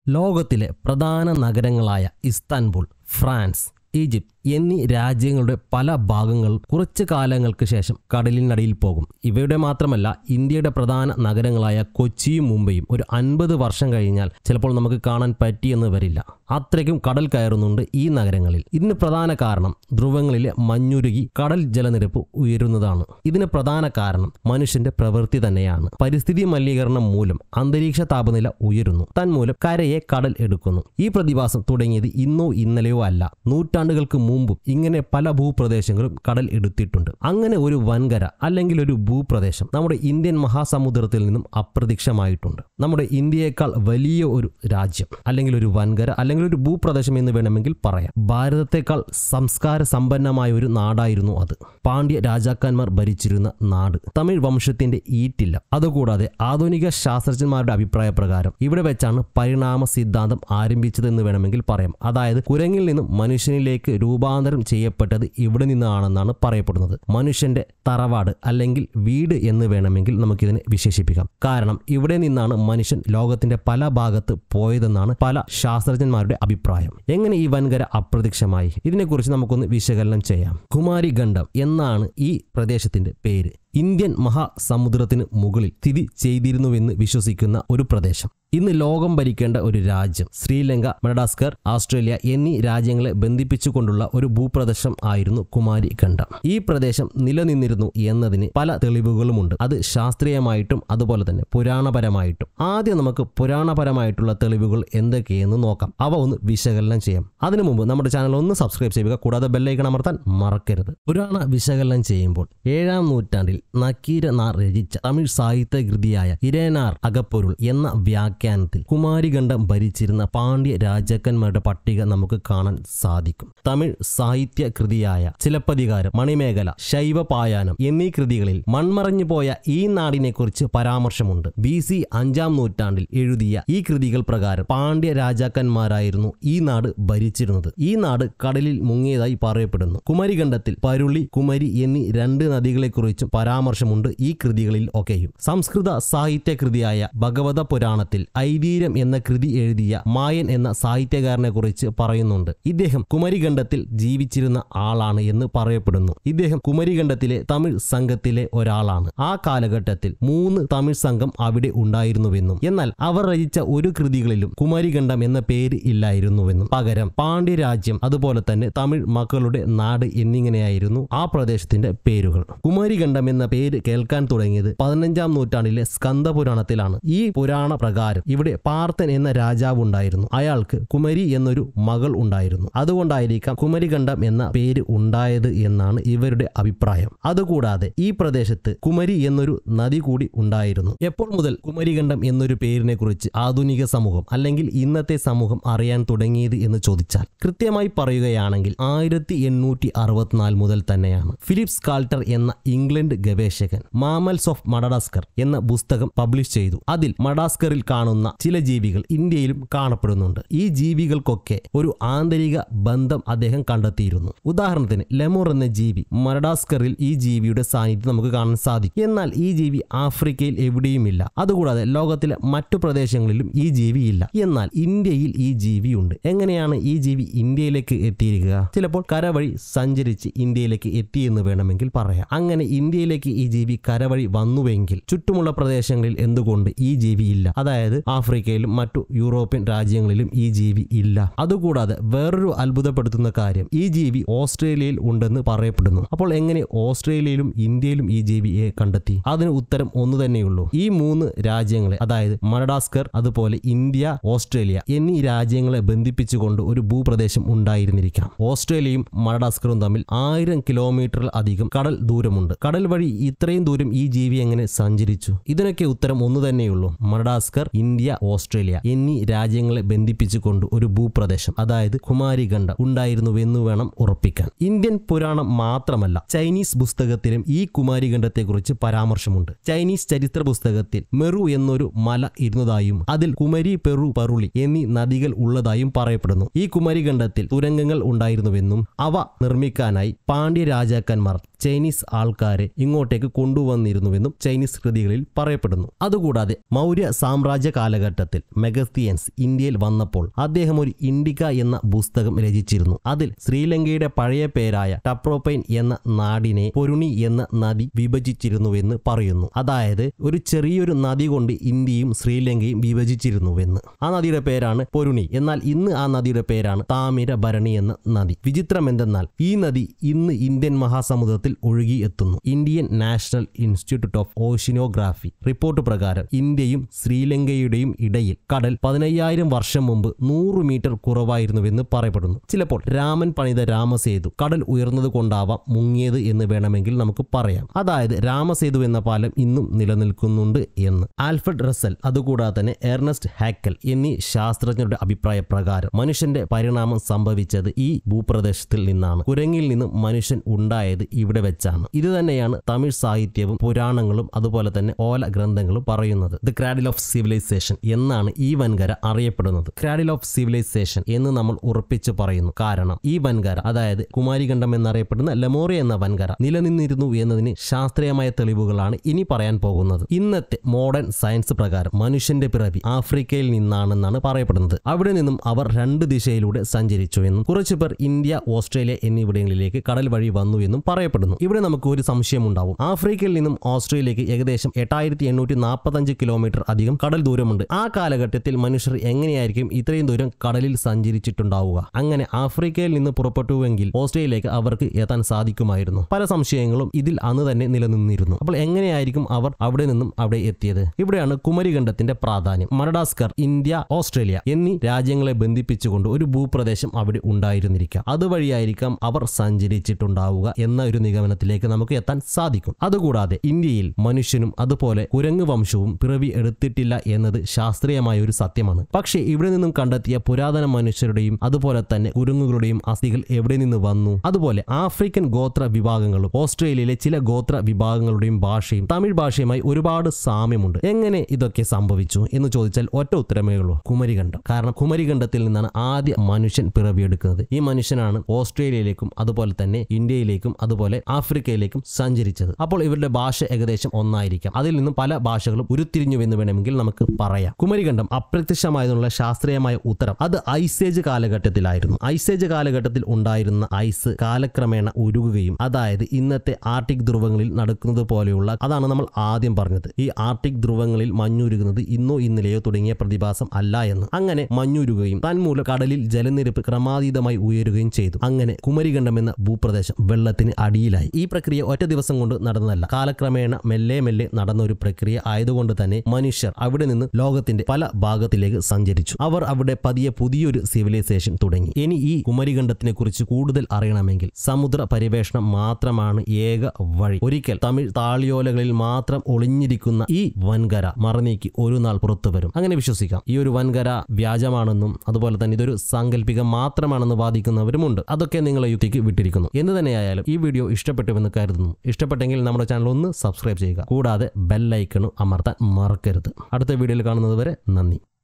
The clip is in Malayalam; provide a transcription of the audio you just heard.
ലോകത്തിലെ പ്രധാന നഗരങ്ങളായ ഇസ്താൻബുൾ ഫ്രാൻസ് ഈജിപ്ത് എന്നീ രാജ്യങ്ങളുടെ പല ഭാഗങ്ങൾ കുറച്ചു കാലങ്ങൾക്ക് ശേഷം കടലിനടിയിൽ പോകും ഇവയുടെ മാത്രമല്ല ഇന്ത്യയുടെ പ്രധാന നഗരങ്ങളായ കൊച്ചിയും മുംബൈയും ഒരു അൻപത് വർഷം കഴിഞ്ഞാൽ ചിലപ്പോൾ നമുക്ക് കാണാൻ പറ്റിയെന്ന് വരില്ല അത്രയ്ക്കും കടൽ കയറുന്നുണ്ട് ഈ നഗരങ്ങളിൽ ഇതിന് പ്രധാന കാരണം ധ്രുവങ്ങളിലെ മഞ്ഞുരുകി കടൽ ജലനിരപ്പ് ഉയരുന്നതാണ് ഇതിന് പ്രധാന കാരണം മനുഷ്യന്റെ പ്രവൃത്തി തന്നെയാണ് പരിസ്ഥിതി മലിനീകരണം മൂലം അന്തരീക്ഷ താപനില ഉയരുന്നു തന്മൂലം കരയെ കടൽ എടുക്കുന്നു ഈ പ്രതിഭാസം തുടങ്ങിയത് ഇന്നോ ഇന്നലെയോ അല്ല നൂറ്റാണ്ടുകൾക്ക് മുമ്പും ഇങ്ങനെ പല ഭൂപ്രദേശങ്ങളും കടൽ എടുത്തിട്ടുണ്ട് അങ്ങനെ ഒരു വൻകര അല്ലെങ്കിൽ ഒരു ഭൂപ്രദേശം നമ്മുടെ ഇന്ത്യൻ മഹാസമുദ്രത്തിൽ നിന്നും അപ്രത്യക്ഷമായിട്ടുണ്ട് നമ്മുടെ ഇന്ത്യയേക്കാൾ വലിയ ഒരു രാജ്യം അല്ലെങ്കിൽ ഒരു വൻകര അല്ലെങ്കിൽ ഒരു ഭൂപ്രദേശം എന്ന് വേണമെങ്കിൽ പറയാം ഭാരതത്തെക്കാൾ സംസ്കാര സമ്പന്നമായ ഒരു നാടായിരുന്നു അത് പാണ്ഡ്യ രാജാക്കന്മാർ ഭരിച്ചിരുന്ന നാട് തമിഴ് വംശത്തിന്റെ ഈറ്റില്ല അതുകൂടാതെ ആധുനിക ശാസ്ത്രജ്ഞന്മാരുടെ അഭിപ്രായ പ്രകാരം ഇവിടെ വെച്ചാണ് പരിണാമ സിദ്ധാന്തം ആരംഭിച്ചതെന്ന് വേണമെങ്കിൽ പറയാം അതായത് കുരങ്ങിൽ നിന്നും മനുഷ്യനിലേക്ക് രൂപാന്തരം ചെയ്യപ്പെട്ടത് ഇവിടെ നിന്നാണെന്നാണ് പറയപ്പെടുന്നത് മനുഷ്യന്റെ തറവാട് അല്ലെങ്കിൽ വീട് എന്ന് വേണമെങ്കിൽ നമുക്കിതിനെ വിശേഷിപ്പിക്കാം കാരണം ഇവിടെ നിന്നാണ് മനുഷ്യൻ ലോകത്തിന്റെ പല ഭാഗത്ത് പോയതെന്നാണ് പല ശാസ്ത്രജ്ഞന്മാരുടെ അഭിപ്രായം എങ്ങനെ ഈ വൻകര അപ്രത്യക്ഷമായി ഇതിനെക്കുറിച്ച് നമുക്കൊന്ന് വിശകലനം ചെയ്യാം കുമാരിഖണ്ഡം എന്നാണ് ഈ പ്രദേശത്തിന്റെ പേര് ഇന്ത്യൻ മഹാസമുദ്രത്തിന് മുകളിൽ സ്ഥിതി ചെയ്തിരുന്നുവെന്ന് വിശ്വസിക്കുന്ന ഒരു പ്രദേശം ഇന്ന് ലോകം ഭരിക്കേണ്ട ഒരു രാജ്യം ശ്രീലങ്ക മഡാസ്കർ ഓസ്ട്രേലിയ എന്നീ രാജ്യങ്ങളെ ബന്ധിപ്പിച്ചുകൊണ്ടുള്ള ഒരു ഭൂപ്രദേശം ആയിരുന്നു കുമാരി ഖണ്ഡം ഈ പ്രദേശം നിലനിന്നിരുന്നു എന്നതിന് പല തെളിവുകളുമുണ്ട് അത് ശാസ്ത്രീയമായിട്ടും അതുപോലെ തന്നെ പുരാണപരമായിട്ടും ആദ്യം നമുക്ക് പുരാണപരമായിട്ടുള്ള തെളിവുകൾ എന്തൊക്കെയെന്ന് നോക്കാം അവ ഒന്ന് വിശകലനം ചെയ്യാം അതിനു മുമ്പ് നമ്മുടെ ചാനൽ ഒന്ന് സബ്സ്ക്രൈബ് ചെയ്യുക കൂടാതെ ബെല്ലൈക്കൺ അമർത്താൻ മറക്കരുത് പുരാണ വിശകലനം ചെയ്യുമ്പോൾ ഏഴാം നൂറ്റാണ്ടിൽ നക്കീര നാർ രചിച്ച തമിഴ് സാഹിത്യ കൃതിയായ ഇരേനാർ അകപ്പൊരുൾ എന്ന വ്യാഖ്യാനത്തിൽ കുമാരിഖണ്ഡം ഭരിച്ചിരുന്ന പാണ്ഡ്യ രാജാക്കന്മാരുടെ പട്ടിക നമുക്ക് കാണാൻ സാധിക്കും തമിഴ് സാഹിത്യ കൃതിയായ ചിലപ്പതികാരം മണിമേഖല ശൈവപായാനം എന്നീ കൃതികളിൽ മൺമറഞ്ഞു പോയ ഈ നാടിനെ കുറിച്ച് പരാമർശമുണ്ട് ബി സി അഞ്ചാം നൂറ്റാണ്ടിൽ എഴുതിയ ഈ കൃതികൾ പ്രകാരം പാണ്ഡ്യ രാജാക്കന്മാരായിരുന്നു ഈ നാട് ഭരിച്ചിരുന്നത് ഈ നാട് കടലിൽ മുങ്ങിയതായി പറയപ്പെടുന്നു കുമരിഖണ്ഡത്തിൽ പരുളി കുമരി എന്നീ രണ്ട് നദികളെക്കുറിച്ചും പരാമർശമുണ്ട് ഈ കൃതികളിൽ ഒക്കെയും സംസ്കൃത സാഹിത്യ കൃതിയായ ഭഗവത പുരാണത്തിൽ ഐവീരം എന്ന കൃതി എഴുതിയ മായൻ എന്ന സാഹിത്യകാരനെ കുറിച്ച് പറയുന്നുണ്ട് ഇദ്ദേഹം കുമരിഖണ്ഡത്തിൽ ജീവിച്ചിരുന്ന ആളാണ് എന്ന് പറയപ്പെടുന്നു ഇദ്ദേഹം കുമരിഖണ്ഡത്തിലെ തമിഴ് സംഘത്തിലെ ഒരാളാണ് ആ കാലഘട്ടത്തിൽ മൂന്ന് തമിഴ് സംഘം അവിടെ ഉണ്ടായിരുന്നുവെന്നും എന്നാൽ അവർ രചിച്ച ഒരു കൃതികളിലും കുമരിഖണ്ഡം എന്ന പേര് ഇല്ലായിരുന്നുവെന്നും പകരം പാണ്ഡ്യരാജ്യം അതുപോലെ തന്നെ തമിഴ് മക്കളുടെ നാട് എന്നിങ്ങനെയായിരുന്നു ആ പ്രദേശത്തിന്റെ പേരുകൾ കുമാരിഖണ്ഡം എന്ന പേര് കേൾക്കാൻ തുടങ്ങിയത് പതിനഞ്ചാം നൂറ്റാണ്ടിലെ സ്കന്ദപുരാണത്തിലാണ് ഈ പുരാണ പ്രകാരം ഇവിടെ പാർത്തൻ എന്ന രാജാവ് ഉണ്ടായിരുന്നു അയാൾക്ക് കുമരി എന്നൊരു മകൾ ഉണ്ടായിരുന്നു അതുകൊണ്ടായിരിക്കാം കുമരിഖണ്ഡം എന്ന പേര് ഉണ്ടായത് എന്നാണ് ഇവരുടെ അഭിപ്രായം അതുകൂടാതെ ഈ പ്രദേശത്ത് കുമരി എന്നൊരു നദി കൂടി ഉണ്ടായിരുന്നു എപ്പോൾ മുതൽ കുമരിഖണ്ഡം എന്നൊരു പേരിനെ കുറിച്ച് ആധുനിക സമൂഹം അല്ലെങ്കിൽ ഇന്നത്തെ സമൂഹം അറിയാൻ തുടങ്ങിയത് എന്ന് ചോദിച്ചാൽ കൃത്യമായി പറയുകയാണെങ്കിൽ ആയിരത്തി എണ്ണൂറ്റി അറുപത്തിനാല് മുതൽ തന്നെയാണ് ഫിലിപ്സ് കാൾട്ടർ എന്ന ഇംഗ്ലണ്ട് ഗവേഷകൻ മാമൽസ് ഓഫ് മഡഡാസ്കർ എന്ന പുസ്തകം പബ്ലിഷ് ചെയ്തു അതിൽ മഡാസ്കറിൽ കാണുന്ന ചില ജീവികൾ ഇന്ത്യയിലും കാണപ്പെടുന്നുണ്ട് ഈ ജീവികൾക്കൊക്കെ ഒരു ആന്തരിക ബന്ധം അദ്ദേഹം കണ്ടെത്തിയിരുന്നു ഉദാഹരണത്തിന് ലെമോർ എന്ന ജീവി മഡാസ്കറിൽ ഈ ജീവിയുടെ സാന്നിധ്യം നമുക്ക് കാണാൻ സാധിക്കും എന്നാൽ ഈ ജീവി ആഫ്രിക്കയിൽ എവിടെയുമില്ല അതുകൂടാതെ ലോകത്തിലെ മറ്റു പ്രദേശങ്ങളിലും ഈ ജീവി ഇല്ല എന്നാൽ ഇന്ത്യയിൽ ഈ ജീവിയുണ്ട് എങ്ങനെയാണ് ഈ ജീവി ഇന്ത്യയിലേക്ക് എത്തിയിരിക്കുക ചിലപ്പോൾ കരവഴി സഞ്ചരിച്ച് ഇന്ത്യയിലേക്ക് എത്തിയെന്ന് വേണമെങ്കിൽ പറയാം അങ്ങനെ ഇന്ത്യയിലേക്ക് ഈ ജീവി കരവഴി വന്നുവെങ്കിൽ ചുറ്റുമുള്ള പ്രദേശങ്ങളിൽ എന്തുകൊണ്ട് ഈ ജീവി ഇല്ല അതായത് ആഫ്രിക്കയിലും മറ്റു യൂറോപ്യൻ രാജ്യങ്ങളിലും ഈ ജീവി ഇല്ല അതുകൂടാതെ വേറൊരു അത്ഭുതപ്പെടുത്തുന്ന കാര്യം ഈ ജീവി ഓസ്ട്രേലിയയിൽ ഉണ്ടെന്ന് പറയപ്പെടുന്നു അപ്പോൾ എങ്ങനെ ഓസ്ട്രേലിയയിലും ഇന്ത്യയിലും ഈ ജീവിയെ കണ്ടെത്തി അതിന് ഉത്തരം ഒന്നു തന്നെയുള്ളൂ ഈ മൂന്ന് രാജ്യങ്ങളെ അതായത് മഡാസ്കർ അതുപോലെ ഇന്ത്യ ഓസ്ട്രേലിയ എന്നീ രാജ്യങ്ങളെ ബന്ധിപ്പിച്ചുകൊണ്ട് ഒരു ഭൂപ്രദേശം ഉണ്ടായിരുന്നിരിക്കാം ഓസ്ട്രേലിയയും മഡാസ്കറും തമ്മിൽ ആയിരം കിലോമീറ്ററിൽ അധികം കടൽ ദൂരമുണ്ട് കടൽ വഴി ഇത്രയും ദൂരം ഈ ജീവി എങ്ങനെ സഞ്ചരിച്ചു ഇതിനൊക്കെ ഉത്തരം ഒന്നു തന്നെയുള്ളൂ മഡാസ്കർ ഇന്ത്യ ഓസ്ട്രേലിയ എന്നീ രാജ്യങ്ങളെ ബന്ധിപ്പിച്ചുകൊണ്ട് ഒരു ഭൂപ്രദേശം അതായത് കുമാരിഖണ്ഡം ഉണ്ടായിരുന്നുവെന്ന് വേണം ഉറപ്പിക്കാൻ ഇന്ത്യൻ പുരാണം മാത്രമല്ല ചൈനീസ് പുസ്തകത്തിലും ഈ കുമാരിഖണ്ഡത്തെക്കുറിച്ച് പരാമർശമുണ്ട് ചൈനീസ് ചരിത്ര പുസ്തകത്തിൽ മെറു എന്നൊരു മല ഇരുന്നതായും അതിൽ കുമരി പെറു പറുളി എന്നീ നദികൾ ഉള്ളതായും പറയപ്പെടുന്നു ഈ കുമരിഖണ്ഡത്തിൽ തുരങ്കങ്ങൾ ഉണ്ടായിരുന്നുവെന്നും അവ നിർമ്മിക്കാനായി പാണ്ഡ്യ രാജാക്കന്മാർ ചൈനീസ് ആൾക്കാരെ ഇങ്ങോട്ടേക്ക് കൊണ്ടുവന്നിരുന്നുവെന്നും ചൈനീസ് കൃതികളിൽ പറയപ്പെടുന്നു അതുകൂടാതെ മൗര്യ സാമ്രാജ്യ കാലഘട്ടത്തിൽ മെഗസ്തിയൻസ് ഇന്ത്യയിൽ വന്നപ്പോൾ അദ്ദേഹം ഒരു ഇൻഡിക എന്ന പുസ്തകം രചിച്ചിരുന്നു അതിൽ ശ്രീലങ്കയുടെ പഴയ പേരായ ടപ്രോപൈൻ എന്ന നാടിനെ പൊരുണി എന്ന നദി വിഭജിച്ചിരുന്നുവെന്ന് പറയുന്നു അതായത് ഒരു ചെറിയൊരു നദി കൊണ്ട് ഇന്ത്യയും ശ്രീലങ്കയും വിഭജിച്ചിരുന്നുവെന്ന് ആ നദിയുടെ പേരാണ് പൊരുണി എന്നാൽ ഇന്ന് ആ നദിയുടെ പേരാണ് താമിരഭരണി എന്ന നദി വിചിത്രം എന്തെന്നാൽ ഈ നദി ഇന്ന് ഇന്ത്യൻ മഹാസമുദ്രത്തിൽ ഒഴുകി എത്തുന്നു Indian National Institute of Oceanography report പ്രകാരം ഇന്ത്യയും ശ്രീലങ്കയുടെയും ഇടയിൽ കടൽ പതിനയ്യായിരം വർഷം മുമ്പ് നൂറ് മീറ്റർ കുറവായിരുന്നുവെന്ന് പറയപ്പെടുന്നു ചിലപ്പോൾ രാമൻ പണിത രാമസേതു കടൽ ഉയർന്നത് കൊണ്ടാവാം മുങ്ങിയത് എന്ന് വേണമെങ്കിൽ നമുക്ക് പറയാം അതായത് രാമസേതു എന്ന പാലം ഇന്നും നിലനിൽക്കുന്നുണ്ട് എന്ന് ആൽഫ്രഡ് റസൽ അതുകൂടാതെ തന്നെ എർണസ്റ്റ് ഹാക്കൽ എന്നീ ശാസ്ത്രജ്ഞരുടെ അഭിപ്രായ പ്രകാരം മനുഷ്യന്റെ പരിണാമം സംഭവിച്ചത് ഈ ഭൂപ്രദേശത്തിൽ നിന്നാണ് കുരങ്ങിൽ നിന്നും മനുഷ്യൻ ഉണ്ടായത് ഇവിടെ വെച്ചാണ് ഇത് തന്നെയാണ് തമിഴ് സാഹിത്യവും പുരാണങ്ങളും അതുപോലെ തന്നെ ഓല ഗ്രന്ഥങ്ങളും പറയുന്നത് ദ ക്രാഡിൽ ഓഫ് സിവിലൈസേഷൻ എന്നാണ് ഈ വൻകര അറിയപ്പെടുന്നത് ക്രാഡിൽ ഓഫ് സിവിലൈസേഷൻ എന്ന് നമ്മൾ ഉറപ്പിച്ചു പറയുന്നു കാരണം ഈ വൻകര അതായത് കുമാരിഖണ്ഡം എന്നറിയപ്പെടുന്ന ലമോറിയ എന്ന വൻകര നിലനിന്നിരുന്നു എന്നതിന് ശാസ്ത്രീയമായ തെളിവുകളാണ് ഇനി പറയാൻ പോകുന്നത് ഇന്നത്തെ മോഡേൺ സയൻസ് പ്രകാരം മനുഷ്യന്റെ പിറവി ആഫ്രിക്കയിൽ നിന്നാണെന്നാണ് പറയപ്പെടുന്നത് അവിടെ നിന്നും അവർ രണ്ട് ദിശയിലൂടെ സഞ്ചരിച്ചു എന്നും കുറച്ചു പേർ ഇന്ത്യ ഓസ്ട്രേലിയ എന്നിവിടങ്ങളിലേക്ക് കടൽ വഴി വന്നു എന്നും പറയപ്പെടുന്നു ഇവിടെ നമുക്ക് ഒരു സംശയമുണ്ടാവും ആഫ്രിക്കയിൽ നിന്നും ഓസ്ട്രേലിയക്ക് ഏകദേശം എട്ടായിരത്തി എണ്ണൂറ്റി നാൽപ്പത്തഞ്ച് കിലോമീറ്റർ അധികം കടൽ ദൂരമുണ്ട് ആ കാലഘട്ടത്തിൽ മനുഷ്യർ എങ്ങനെയായിരിക്കും ഇത്രയും ദൂരം കടലിൽ സഞ്ചരിച്ചിട്ടുണ്ടാവുക അങ്ങനെ ആഫ്രിക്കയിൽ നിന്ന് പുറപ്പെട്ടുവെങ്കിൽ ഓസ്ട്രേലിയയിലേക്ക് അവർക്ക് എത്താൻ സാധിക്കുമായിരുന്നു പല സംശയങ്ങളും ഇതിൽ അന്ന് തന്നെ നിലനിന്നിരുന്നു അപ്പോൾ എങ്ങനെയായിരിക്കും അവർ അവിടെ നിന്നും അവിടെ എത്തിയത് ഇവിടെയാണ് കുമരിഖണ്ഡത്തിന്റെ പ്രാധാന്യം മഡാസ്കർ ഇന്ത്യ ഓസ്ട്രേലിയ എന്നീ രാജ്യങ്ങളെ ബന്ധിപ്പിച്ചുകൊണ്ട് ഒരു ഭൂപ്രദേശം അവിടെ ഉണ്ടായിരുന്നിരിക്കാം അതുവഴിയായിരിക്കാം അവർ സഞ്ചരിച്ചിട്ടുണ്ടാവുക എന്ന ഒരു നിഗമനത്തിലേക്ക് നമുക്ക് എത്താൻ സാധിക്കും അതുകൂടാതെ ഇന്ത്യയിൽ മനുഷ്യനും അതുപോലെ കുരങ്ങ് വംശവും പിറവി എടുത്തിട്ടില്ല എന്നത് ശാസ്ത്രീയമായ ഒരു സത്യമാണ് പക്ഷേ ഇവിടെ നിന്നും കണ്ടെത്തിയ പുരാതന മനുഷ്യരുടെയും അതുപോലെ തന്നെ കുരങ്ങുകളുടെയും അസ്ഥികൾ എവിടെ നിന്ന് വന്നു അതുപോലെ ആഫ്രിക്കൻ ഗോത്ര വിഭാഗങ്ങളും ഓസ്ട്രേലിയയിലെ ചില ഗോത്ര വിഭാഗങ്ങളുടെയും ഭാഷയും തമിഴ് ഭാഷയുമായി ഒരുപാട് സാമ്യമുണ്ട് എങ്ങനെ ഇതൊക്കെ സംഭവിച്ചു എന്ന് ചോദിച്ചാൽ ഒറ്റ ഉത്തരമേ ഉള്ളൂ കുമരിഖണ്ഡം കാരണം കുമരിഖണ്ഡത്തിൽ നിന്നാണ് ആദ്യ മനുഷ്യൻ പിറവിയെടുക്കുന്നത് ഈ മനുഷ്യനാണ് ഓസ്ട്രേലിയയിലേക്കും അതുപോലെ തന്നെ ഇന്ത്യയിലേക്കും അതുപോലെ ആഫ്രിക്കയിലേക്കും സഞ്ചരിച്ചത് അപ്പോൾ ഇവരുടെ ഭാഷ ഏകദേശം ഒന്നായിരിക്കാം അതിൽ നിന്നും പല ഭാഷകളും ഉരുത്തിരിഞ്ഞു എന്ന് വേണമെങ്കിൽ നമുക്ക് പറയാം കുമരിഖണ്ഡം അപ്രത്യക്ഷമായതിനുള്ള ശാസ്ത്രീയമായ ഉത്തരം അത് ഐസേജ് കാലഘട്ടത്തിലായിരുന്നു ഐസേജ് കാലഘട്ടത്തിൽ ഉണ്ടായിരുന്ന ഐസ് കാലക്രമേണ ഉരുകുകയും അതായത് ഇന്നത്തെ ആർട്ടിക് ധ്രുവങ്ങളിൽ നടക്കുന്നത് പോലെയുള്ള അതാണ് നമ്മൾ ആദ്യം പറഞ്ഞത് ഈ ആർട്ടിക് ധ്രുവങ്ങളിൽ മഞ്ഞുരുകുന്നത് ഇന്നോ ഇന്നലെയോ തുടങ്ങിയ പ്രതിഭാസം അല്ല എന്ന് അങ്ങനെ മഞ്ഞുരുകയും തന്മൂലം കടലിൽ ജലനിരപ്പ് ക്രമാതീതമായി ഉയരുകയും ചെയ്തു അങ്ങനെ കുമരിഖണ്ഡം എന്ന ഭൂപ്രദേശം വെള്ളത്തിന് അടിയിലായി ഈ പ്രക്രിയ ഒറ്റ ദിവസം കൊണ്ട് നടന്നതല്ല കാലക്രമേണ മെല്ലെ മെല്ലെ നടന്ന ഒരു പ്രക്രിയ ആയതുകൊണ്ട് തന്നെ മനുഷ്യർ അവിടെ നിന്ന് ലോകത്തിന്റെ പല ഭാഗത്തിലേക്ക് സഞ്ചരിച്ചു അവർ അവിടെ പതിയെ പുതിയൊരു സിവിലൈസേഷൻ തുടങ്ങി ഇനി ഈ കുമരിഖണ്ഡത്തിനെ കുറിച്ച് കൂടുതൽ അറിയണമെങ്കിൽ സമുദ്ര പരിവേഷണം മാത്രമാണ് ഏക വഴി ഒരിക്കൽ തമിഴ് താളിയോലകളിൽ മാത്രം ഒളിഞ്ഞിരിക്കുന്ന ഈ വൻകര മറനീക്കി ഒരു നാൾ പുറത്തു വരും അങ്ങനെ വിശ്വസിക്കാം ഈ ഒരു വൻകര വ്യാജമാണെന്നും അതുപോലെ തന്നെ ഇതൊരു സാങ്കല്പികം മാത്രമാണെന്ന് വാദിക്കുന്നവരുമുണ്ട് അതൊക്കെ നിങ്ങളെ യുക്തിക്ക് വിട്ടിരിക്കുന്നു എന്ന് തന്നെയായാലും ഈ വീഡിയോ ഇഷ്ടപ്പെട്ടുവെന്ന് കരുതുന്നു ഇഷ്ടപ്പെട്ടെങ്കിൽ നമ്മുടെ ചാനൽ ഒന്ന് സബ്സ്ക്രൈബ് ചെയ്യുക കൂടാതെ ബെല്ലൈക്കണും അമർത്താൻ മറക്കരുത് അടുത്ത വീഡിയോയിൽ കാണുന്നത് വരെ നന്ദി